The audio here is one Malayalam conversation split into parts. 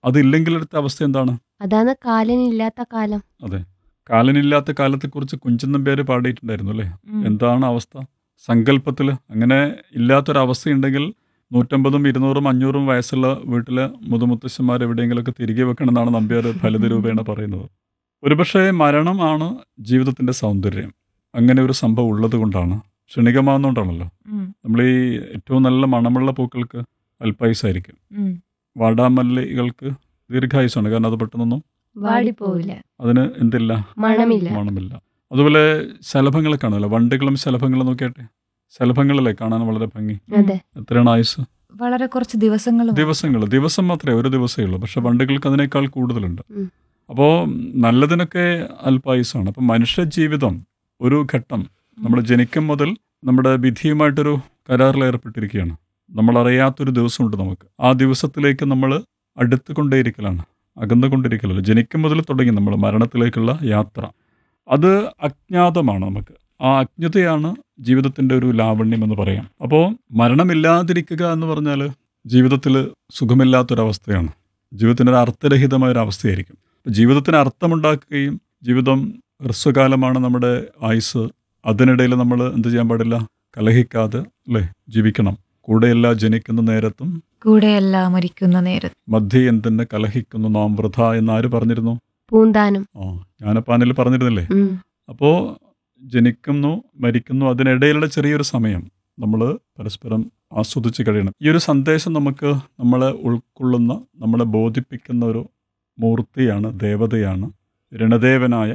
അതില്ലെങ്കിൽ അടുത്ത അവസ്ഥ എന്താണ് അതാണ് കാലനില്ലാത്ത കാലം അതെ കാലനില്ലാത്ത കാലത്തെക്കുറിച്ച് കുഞ്ചന്തം പേര് പാടിയിട്ടുണ്ടായിരുന്നു അല്ലേ ഉം. എന്താണ് അവസ്ഥ സങ്കല്പത്തിൽ അങ്ങനെ ഇല്ലാത്തൊരവസ്ഥയുണ്ടെങ്കിൽ നൂറ്റമ്പതും ഇരുന്നൂറും അഞ്ഞൂറും വയസ്സുള്ള വീട്ടിലെ മുതുമുത്തശ്ശന്മാർ എവിടെയെങ്കിലുമൊക്കെ തിരികെ വെക്കണമെന്നാണ് നമ്പ്യാർ ഫലിത രൂപേണ പറയുന്നത് ഒരുപക്ഷെ മരണമാണ് ജീവിതത്തിൻ്റെ സൗന്ദര്യം അങ്ങനെ ഒരു സംഭവം ഉള്ളത് കൊണ്ടാണ് ക്ഷണികമാകുന്നതുകൊണ്ടാണല്ലോ ഉം. നമ്മൾ ഈ ഏറ്റവും നല്ല മണമുള്ള പൂക്കൾക്ക് അല്പായുസായിരിക്കും ഉം. വാടാമല്ലികൾക്ക് ദീർഘായുസാണ് കാരണം അത് പെട്ടെന്നൊന്നും വാടിപ്പോവില്ല അതിന് എന്തില്ല മണമില്ല മണമില്ല അതുപോലെ ശലഭങ്ങളെ കാണുമല്ലോ വണ്ടുകളും ശലഭങ്ങളും നോക്കിയാട്ടെ ശലഭങ്ങളല്ലേ കാണാൻ വളരെ ഭംഗി അതെ എത്രയാണ് ആയുസ് വളരെ കുറച്ച് ദിവസങ്ങൾ ദിവസങ്ങൾ ദിവസം മാത്രമേ ഒരു ദിവസമേ ഉള്ളൂ പക്ഷെ വണ്ടുകൾക്ക് അതിനേക്കാൾ കൂടുതലുണ്ട് ഉം. അപ്പോൾ നല്ലതിനൊക്കെ അല്പായുസാണ് അപ്പം മനുഷ്യ ജീവിതം ഒരു ഘട്ടം നമ്മൾ ജനിക്കും മുതൽ നമ്മുടെ വിധിയുമായിട്ടൊരു കരാറിൽ ഏർപ്പെട്ടിരിക്കുകയാണ് നമ്മൾ അറിയാത്തൊരു ദിവസമുണ്ട് നമുക്ക് ആ ദിവസത്തിലേക്ക് നമ്മൾ അടുത്തുകൊണ്ടേയിരിക്കലാണ് അകന്നുകൊണ്ടിരിക്കലല്ല ജനിക്കും മുതൽ തുടങ്ങി നമ്മൾ മരണത്തിലേക്കുള്ള യാത്ര അത് അജ്ഞാതമാണ് നമുക്ക് ആ അജ്ഞതയാണ് ജീവിതത്തിൻ്റെ ഒരു ലാവണ്യം എന്ന് പറയാം അപ്പോൾ മരണമില്ലാതിരിക്കുക എന്ന് പറഞ്ഞാൽ ജീവിതത്തിൽ സുഖമില്ലാത്തൊരവസ്ഥയാണ് ജീവിതത്തിന് ഒരു അർത്ഥരഹിതമായ ഒരു അവസ്ഥയായിരിക്കും അപ്പോൾ ജീവിതത്തിന് അർത്ഥമുണ്ടാക്കുകയും ജീവിതം ഹ്രസ്വകാലമാണ് നമ്മുടെ ആയുസ് അതിനിടയിൽ നമ്മൾ എന്ത് ചെയ്യാൻ പാടില്ല കലഹിക്കാതെ അല്ലേ ജീവിക്കണം കൂടെയല്ല ജനിക്കുന്ന നേരത്തും കൂടെയല്ല മരിക്കുന്ന നേരത്ത് മധ്യ എന്തിന് കലഹിക്കുന്നു നാം വൃഥ എന്ന് ആര് പറഞ്ഞിരുന്നു പൂന്താനം ആ ജ്ഞാനപ്പാനിൽ പറഞ്ഞിരുന്നില്ലേ ഉം. അപ്പോൾ ജനിക്കുന്നു മരിക്കുന്നു അതിനിടയിലുള്ള ചെറിയൊരു സമയം നമ്മൾ പരസ്പരം ആസ്വദിച്ച് കഴിയണം ഈ ഒരു സന്ദേശം നമുക്ക് നമ്മളെ ഉൾക്കൊള്ളുന്ന നമ്മളെ ബോധിപ്പിക്കുന്ന ഒരു മൂർത്തിയാണ് ദേവതയാണ് രണദേവനായ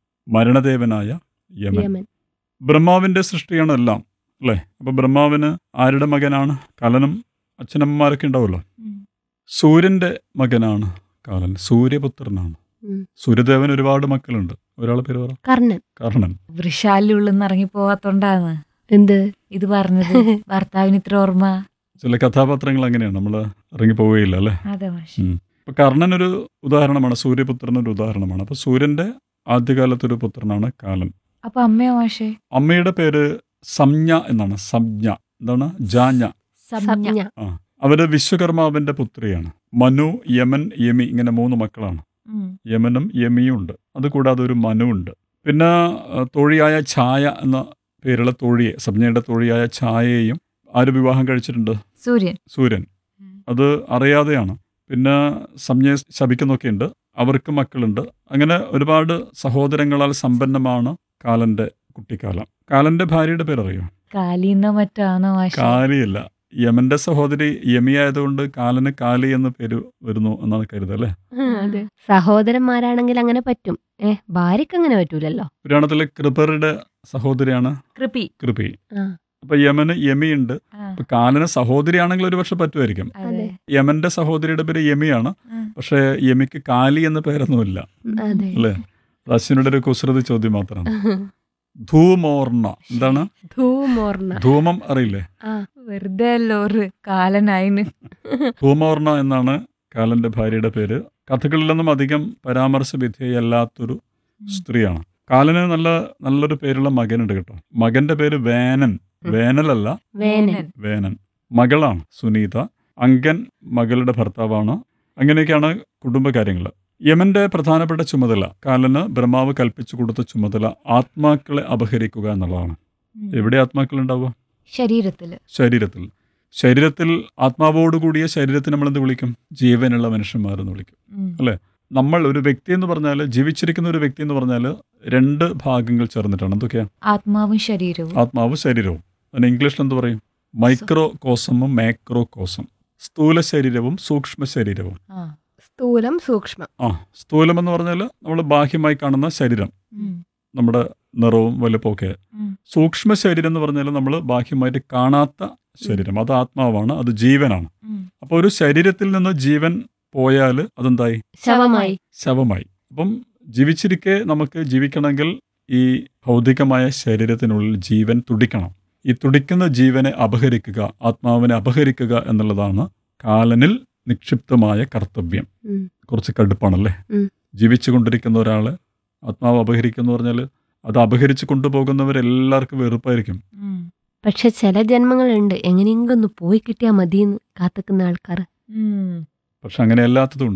മരണദേവനായ യമൻ യമൻ ബ്രഹ്മാവിൻ്റെ സൃഷ്ടിയാണ് എല്ലാം അല്ലേ അപ്പോൾ ബ്രഹ്മാവിന് ആരുടെ മകനാണ് കലനും അച്ഛനമ്മമാരൊക്കെ ഉണ്ടാവുമല്ലോ സൂര്യൻ്റെ മകനാണ് കാലൻ സൂര്യപുത്രനാണ് ഉം. സൂര്യദേവൻ ഒരുപാട് മക്കളുണ്ട് ഒരാളെ പേര് പറ കർണൻ കർണൻ വൃഷാലിനുള്ളിൽ ഇറങ്ങി പോവാത്തോണ്ടാണ് എന്ത് ഇത് പറഞ്ഞത് ഭർത്താവിന് ഇത്ര ഓർമ്മ ചില കഥാപാത്രങ്ങൾ അങ്ങനെയാണ് നമ്മൾ ഇറങ്ങി പോവുകയില്ല അല്ലേ അതെ മാഷ് ഉം. ഇപ്പൊ കർണൻ ഒരു ഉദാഹരണമാണ് സൂര്യപുത്രൻ ഒരു ഉദാഹരണമാണ് അപ്പൊ സൂര്യന്റെ ആദ്യകാലത്തൊരു പുത്രനാണ് കാലൻ അപ്പൊ അമ്മയോ മാഷേ അമ്മയുടെ പേര് സംജ്ഞ എന്നാണ് സംജ്ഞ എന്താണ് ജാഞ്ഞ സംജ്ഞ സംജ്ഞ അവര് വിശ്വകർമാവിന്റെ പുത്രിയാണ് മനു യമൻ യമി ഇങ്ങനെ മൂന്ന് മക്കളാണ് ഉം. യമനും യമിയും ഉണ്ട് അതുകൂടാതെ ഒരു മനു ഉണ്ട് പിന്നെ ആ, തോഴിയായ ഛായ എന്ന പേരുള്ള തോഴിയെ സംജ്ഞയുടെ തോഴിയായ ഛായയെയും ആര് വിവാഹം കഴിച്ചിട്ടുണ്ട് സൂര്യൻ സൂര്യൻ ഉം. അത് അറിയാതെയാണ് പിന്നെ സംജ്ഞയെ ശപിക്കുന്നൊക്കെ ഉണ്ട് അവർക്ക് മക്കളുണ്ട് അങ്ങനെ ഒരുപാട് സഹോദരങ്ങളാൽ സമ്പന്നമാണ് കാലന്റെ കുട്ടിക്കാലം കാലന്റെ ഭാര്യയുടെ പേരറിയോ കാലിന്നോ മറ്റാണോ മാഷേ കാലിയല്ല യമന്റെ സഹോദരി യമി ആയതുകൊണ്ട് കാലന് കാലി എന്ന പേര് വരുന്നു എന്നാണ് കരുതുക അല്ലേ അതെ സഹോദരന്മാരാണെങ്കിൽ അങ്ങനെ പറ്റും ഏ ഭാര്യക്ക് അങ്ങനെ പറ്റൂലല്ലോ പുരാണത്തിലെ കൃപരുടെ സഹോദരിയാണ് കൃപി കൃപി ആ. അപ്പൊ യമന് യമിയുണ്ട് ആ, അപ്പൊ കാലന് സഹോദരിയാണെങ്കിൽ ഒരു പക്ഷെ പറ്റുമായിരിക്കും അതെ യമന്റെ സഹോദരിയുടെ പേര് യമിയാണ് ഉം. പക്ഷേ യമിക്ക് കാലി എന്ന പേരൊന്നുമില്ല അതെ അല്ലേ അത് അശ്വിനുടെ ഒരു കുസൃതി ചോദ്യം മാത്രമാണ് ധൂമോർണ എന്താണ് ധൂമോർണ ധൂമം അറിയില്ലേ ആ വെറുതെ അല്ലോ ഒരു കാലനായിന് ധൂമോർണ എന്നാണ് കാലന്റെ ഭാര്യയുടെ പേര് കഥകളിലൊന്നും അധികം പരാമർശ വിധേയല്ലാത്തൊരു സ്ത്രീയാണ് കാലന് നല്ല നല്ലൊരു പേരുള്ള മകനുണ്ട് കേട്ടോ മകന്റെ പേര് വേനൻ വേനലല്ല വേനൻ വേനൻ മകളാണ് സുനീത അങ്കൻ മകളുടെ ഭർത്താവാണ് അങ്ങനെയൊക്കെയാണ് കുടുംബകാര്യങ്ങൾ യമന്റെ പ്രധാനപ്പെട്ട ചുമതല കാലന് ബ്രഹ്മാവ് കൽപ്പിച്ചു കൊടുത്ത ചുമതല ആത്മാക്കളെ അപഹരിക്കുക എന്നുള്ളതാണ് ഉം. എവിടെ ആത്മാക്കൾ ഉണ്ടാവുക ശരീരത്തില് ശരീരത്തിൽ ശരീരത്തിൽ ആത്മാവോടുകൂടിയ ശരീരത്തെ നമ്മൾ എന്ത് വിളിക്കും ജീവനുള്ള മനുഷ്യന്മാരെന്ന് വിളിക്കും ഉം. നമ്മൾ ഒരു വ്യക്തി എന്ന് പറഞ്ഞാൽ ജീവിച്ചിരിക്കുന്ന ഒരു വ്യക്തി എന്ന് പറഞ്ഞാൽ രണ്ട് ഭാഗങ്ങൾ ചേർന്നിട്ടാണ് എന്തൊക്കെയാ ആത്മാവും ശരീരവും ആത്മാവും ശരീരവും അതിന് ഇംഗ്ലീഷിൽ എന്ത് പറയും മൈക്രോ കോസമും മാക്രോ കോസം സ്ഥൂല ശരീരവും സൂക്ഷ്മ ശരീരവും ആ സ്ഥൂലം സൂക്ഷ്മം ആ സ്ഥൂലം എന്ന് പറഞ്ഞാൽ നമ്മൾ ബാഹ്യമായി കാണുന്ന ശരീരം ഉം. നമ്മുടെ നിറവും വലുപ്പമൊക്കെ ഉം. സൂക്ഷ്മ ശരീരം എന്ന് പറഞ്ഞാൽ നമ്മൾ ബാഹ്യമായിട്ട് കാണാത്ത ശരീരം അത് ആത്മാവാണ് അത് ജീവനാണ് ഉം. അപ്പോൾ ഒരു ശരീരത്തിൽ നിന്ന് ജീവൻ പോയാൽ അതെന്തായി ശവമായി ശവമായി അപ്പം ജീവിച്ചിരിക്കെ നമുക്ക് ജീവിക്കണമെങ്കിൽ ഈ ഭൗതികമായ ശരീരത്തിനുള്ളിൽ ജീവൻ തുടിക്കണം ഈ തുടിക്കുന്ന ജീവനെ അപഹരിക്കുക ആത്മാവിനെ അപഹരിക്കുക എന്നുള്ളതാണ് കാലനിൽ നിക്ഷിപ്തമായ കർത്തവ്യം ഉം. കുറച്ച് കടുപ്പാണല്ലേ ഉം. ജീവിച്ചു കൊണ്ടിരിക്കുന്ന ഒരാള് ആത്മാവ് അപഹരിക്കുന്നു പറഞ്ഞാൽ അത് അപഹരിച്ചു കൊണ്ടുപോകുന്നവരെല്ലാവർക്കും വെറുപ്പായിരിക്കും ഉം. പക്ഷെ ചില ജന്മങ്ങളുണ്ട് എങ്ങനെയെങ്കിലും ഒന്ന് പോയി കിട്ടിയാൽ മതിയെന്ന് കാത്തുക്കുന്ന ആൾക്കാർ ഉം. പക്ഷെ അങ്ങനെ അല്ലാത്തതുണ്ട്